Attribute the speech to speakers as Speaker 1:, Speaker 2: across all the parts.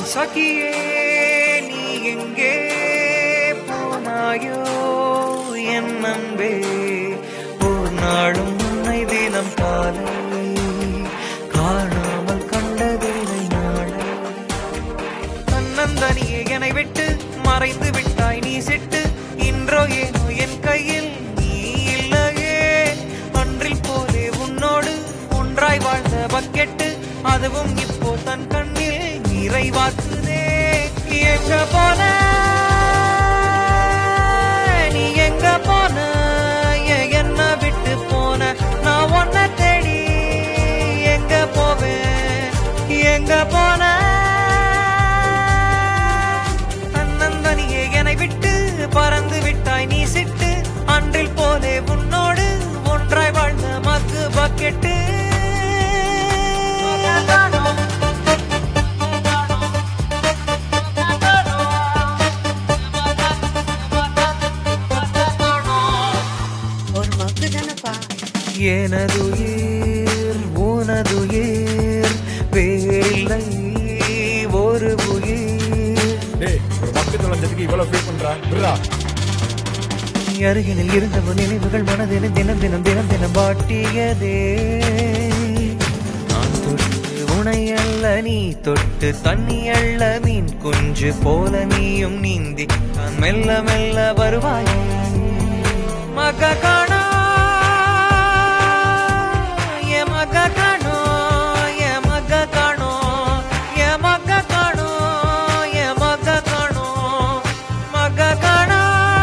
Speaker 1: சகியே நீ எங்கே போனாயோ என் அன்பே ஒரு நாளும் உன்னை தினம் காலை காணாமல் கண்டதில்லை நாளை தன்னந்தனியே என்னை விட்டு மறைந்து விட்டாய் நீ சிட்டு இன்றோ ஏனோ என் கையில் நீ இல்லையே அன்றில் போலே உன்னோடு ஒன்றாய் வாழ்ந்த பக்கெட்டு அதுவும் இப்போ தன் கண்ணில் நிறைவாக்குதே எங்க போன நீ எங்க போன ஏன் என்ன விட்டு போன நான் உன்னை தேடி எங்க போவேன் எங்க போன தன்னந்தனியே என்னை விட்டு பறந்து விட்டாய் நீ சிட்டு அன்றில் போலே உன்னோடு ஒன்றாய் வாழ்ந்த மக்கு பக்கெட்டு
Speaker 2: ஒரு மக்கு தானப்பா
Speaker 1: எனதுயிர் உனதுயிர் வேலை ஒரு உயிர்
Speaker 3: டேய் ஒரு மக்கு தொலைஞ்சதுக்கு இவ்வளவு ஃபீல் பண்றா விடுறா
Speaker 1: நீ அருகினில் இருந்தவன் நினைவுகள் மனதில் தினம் தினம் தினம் தினம் பாட்டியதே நான் தொட்டு உனை அல்ல நீ தொட்டு தண்ணி அல்ல மீன் குஞ்சு போல நீயும் நீந்தி நான் மெல்ல மெல்ல வருவாய் மக காணா எ மக காணோ எ மக காணோ எ மக காணோ எ மக காணோ மக காணா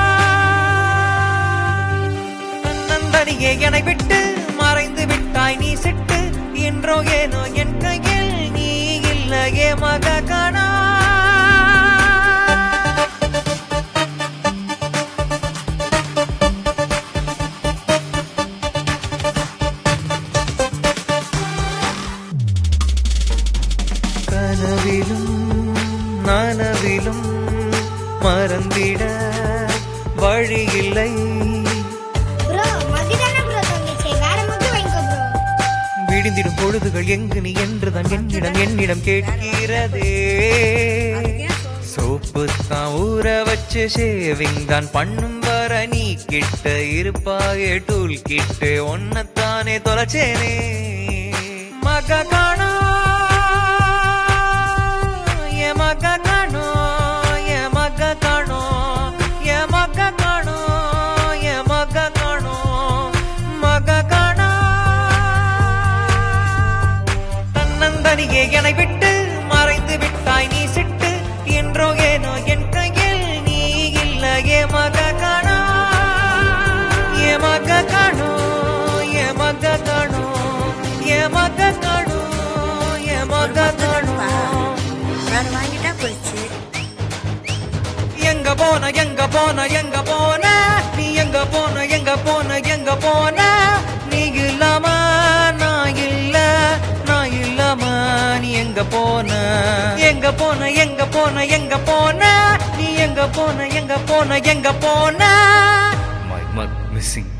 Speaker 1: தன்னந்தனியே என்னை விட்டு மறைந்து விட்டாய் நீ சிட்டு என்றோ ஏனோ என் கையில் நீ இல்லையே மக காணா கனவிலும் நனவிலும் மறந்திட வழியில்லை
Speaker 2: ப்ரோ மக்கு தானே ப்ரோ தங்கச்சி வேற மக்கு வாங்கிக்கோ ப்ரோ
Speaker 1: விடிந்திடும் பொழுதுகள் எங்கு நீ என்றுதான் என்னிடம் என்னிடம் கேட்கிறதே சோப்பு தான் ஊற வச்சு ஷேவிங் தான் பண்ணும் வர நீ கிட்ட இருப்பாயே டூல் கிட்டு ஒன்னத்தானே தொலைச்சேனே மக காணோ எ மக காணோ எ மக காணோ எ மக காணோ எ மக காணோ மக காணோ தன்னந்தனியே என்னை விட்டு மறைந்து விட்டாய் நீ சிட்டு என்றோ ஏனோ என் கையில் நீ இல்லையே மக காணோ ஏ மக காணோ ஏ மக காணோ ஏ மக காணோ ஏ மக காணோ
Speaker 2: நான் வாங்கிட்டா போயிடுச்சு
Speaker 1: எங்க போன எங்க போன எங்க போன நீ எங்க போன எங்க போன எங்க போன நீ இல்லாம நான் இல்ல நான் இல்லாம நீ எங்க போன எங்க போன எங்க போன எங்க போன நீ எங்க போன எங்க போன எங்க போன மை மக் மிஸ்ஸிங்